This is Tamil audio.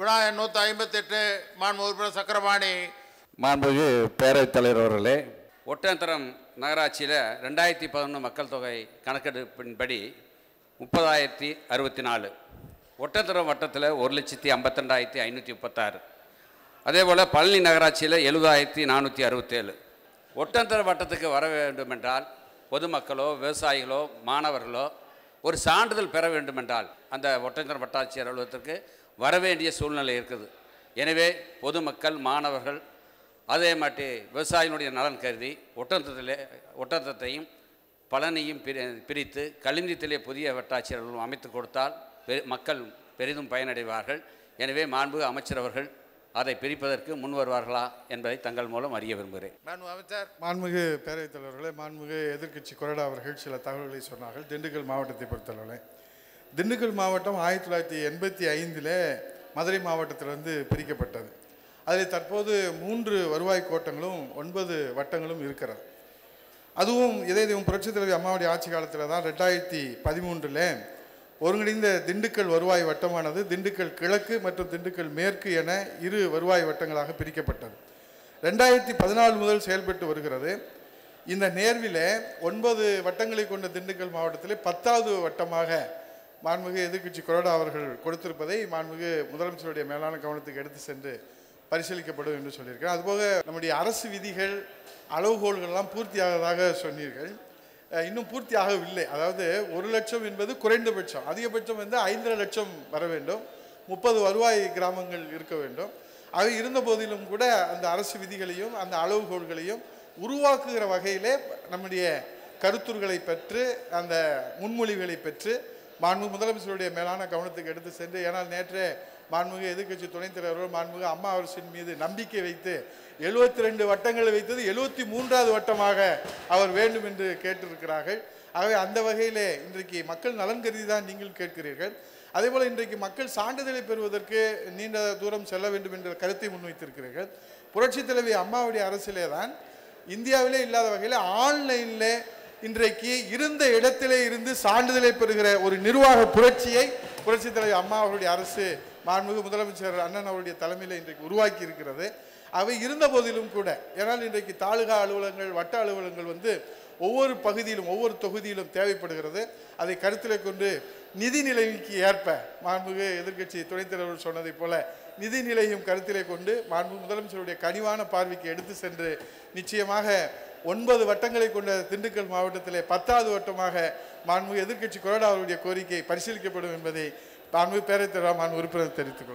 விழா எண் நூற்றி ஐம்பத்தெட்டு மாண்பு உறுப்பினர் சக்கரபாணி மாண்புமிகு பேரவைத் தலைவர் அவர்களே ஒட்டந்தரம் நகராட்சியில் ரெண்டாயிரத்தி பதினொன்று மக்கள் தொகை கணக்கெடுப்பின்படி முப்பதாயிரத்தி அறுபத்தி நாலு ஒட்டந்தரம் வட்டத்தில் ஒரு லட்சத்தி ஐம்பத்திரெண்டாயிரத்தி ஐநூற்றி முப்பத்தாறு அதே போல் பழனி நகராட்சியில் எழுபதாயிரத்தி நானூற்றி அறுபத்தேழு ஒட்டந்தரம் வட்டத்துக்கு வர வேண்டுமென்றால் பொதுமக்களோ விவசாயிகளோ மாணவர்களோ ஒரு சான்றிதழ் பெற வேண்டுமென்றால் அந்த ஒட்டந்தரம் வட்டாட்சியர் அலுவலகத்திற்கு வர வேண்டிய சூழ்நிலை இருக்குது எனவே பொதுமக்கள் மாணவர்கள் அதே மாட்டி விவசாயிகளுடைய நலன் கருதி ஒட்டந்தத்திலே ஒட்டந்தத்தையும் பழனியும் பிரி பிரித்து கலிந்தித்திலே புதிய வட்டாட்சியர்களும் அமைத்து கொடுத்தால் பெ- மக்கள் பெரிதும் பயனடைவார்கள் எனவே மாண்பு அமைச்சர் அவர்கள் அதை பிரிப்பதற்கு முன் வருவார்களா என்பதை தங்கள் மூலம் அறிய விரும்புகிறேன் மாண்பு அமைச்சர் மாண்புமிகு பேரவைத் தலைவர்களே மாண்புமிகு எதிர்க்கட்சி கொறடா அவர்கள் சில தகவல்களை சொன்னார்கள் திண்டுக்கல் மாவட்டத்தை பொறுத்தளவில் திண்டுக்கல் மாவட்டம் ஆயிரத்தி தொள்ளாயிரத்தி எண்பத்தி ஐந்தில் மதுரை மாவட்டத்திலிருந்து பிரிக்கப்பட்டது அதில் தற்போது மூன்று வருவாய் கோட்டங்களும் ஒன்பது வட்டங்களும் இருக்கிறது அதுவும் இதே தெய்வம் புரட்சித் தலைவி அம்மாவுடைய ஆட்சி காலத்தில் தான் ரெண்டாயிரத்தி பதிமூன்றில் ஒருங்கிணைந்த திண்டுக்கல் வருவாய் வட்டமானது திண்டுக்கல் கிழக்கு மற்றும் திண்டுக்கல் மேற்கு என இரு வருவாய் வட்டங்களாக பிரிக்கப்பட்டது ரெண்டாயிரத்தி பதினாலு முதல் செயல்பட்டு வருகிறது இந்த நேர்வில் ஒன்பது வட்டங்களை கொண்ட திண்டுக்கல் மாவட்டத்திலே பத்தாவது வட்டமாக மாண்புமிகு எதிர்க்கட்சி கொறடா அவர்கள் கொடுத்திருப்பதை மாண்புமிகு முதலமைச்சருடைய மேலான கவனத்துக்கு எடுத்து சென்று பரிசீலிக்கப்படும் என்று சொல்லியிருக்கிறேன் அதுபோக நம்முடைய அரசு விதிகள் அளவுகோல்கள்லாம் பூர்த்தியாகதாக சொன்னீர்கள் அஹ் இன்னும் பூர்த்தி ஆகவில்லை அதாவது ஒரு லட்சம் என்பது குறைந்தபட்சம் அதிகபட்சம் வந்து ஐந்தரை லட்சம் வர வேண்டும் முப்பது வருவாய் கிராமங்கள் இருக்க வேண்டும் அவை இருந்த போதிலும் கூட அந்த அரசு விதிகளையும் அந்த அளவுகோல்களையும் உருவாக்குகிற வகையிலே நம்முடைய கருத்துருகளை பெற்று அந்த முன்மொழிவுகளை பெற்று மாண்பு முதலமைச்சருடைய மேலான கவனத்துக்கு எடுத்து சென்று ஏனால் நேற்றே மாண்புமிகு எதிர்க்கட்சி துணைத் தலைவர்கள் மாண்புமிகு அம்மா அரசின் மீது நம்பிக்கை வைத்து எழுபத்தி ரெண்டு வட்டங்களை வைத்தது எழுபத்தி மூன்றாவது வட்டமாக அவர் வேண்டும் என்று கேட்டிருக்கிறார்கள் ஆகவே அந்த வகையிலே இன்றைக்கு மக்கள் நலன் கருதி தான் நீங்கள் கேட்கிறீர்கள் அதேபோல் இன்றைக்கு மக்கள் சான்றிதழை பெறுவதற்கு நீண்ட தூரம் செல்ல வேண்டும் என்ற கருத்தை முன்வைத்திருக்கிறீர்கள் புரட்சித் தலைவி அம்மாவுடைய அரசிலே தான் இந்தியாவிலே இல்லாத வகையில் ஆன்லைனில் இன்றைக்கு இருந்த இடத்திலே இருந்து சான்றிதழை பெறுகிற ஒரு நிர்வாக புரட்சியை புரட்சித் தலைவி அம்மா அவருடைய அரசு மாண்புமிகு முதலமைச்சர் அண்ணன் அவருடைய தலைமையில் இன்றைக்கு உருவாக்கி இருக்கிறது அவை இருந்த போதிலும் கூட ஏன்னால் இன்றைக்கு தாலுகா அலுவலகங்கள் வட்ட அலுவலகங்கள் வந்து ஒவ்வொரு பகுதியிலும் ஒவ்வொரு தொகுதியிலும் தேவைப்படுகிறது அதை கருத்திலே கொண்டு நிதி நிலைமைக்கு ஏற்ப மாண்புமிகு எதிர்க்கட்சி துணைத் தலைவர் சொன்னதைப் போல நிதி நிலையும் கருத்திலே கொண்டு மாண்பு முதலமைச்சருடைய கனிவான பார்வைக்கு எடுத்து சென்று நிச்சயமாக ஒன்பது வட்டங்களை கொண்ட திண்டுக்கல் மாவட்டத்திலே பத்தாவது வட்டமாக மாண்புமிகு எதிர்க்கட்சி கொறடா அவருடைய கோரிக்கை பரிசீலிக்கப்படும் என்பதை மாண்புமிகு பேரவைத் தலைவர் மாண்பு உறுப்பினர் தெரிவித்துக் கொள்கிறேன்.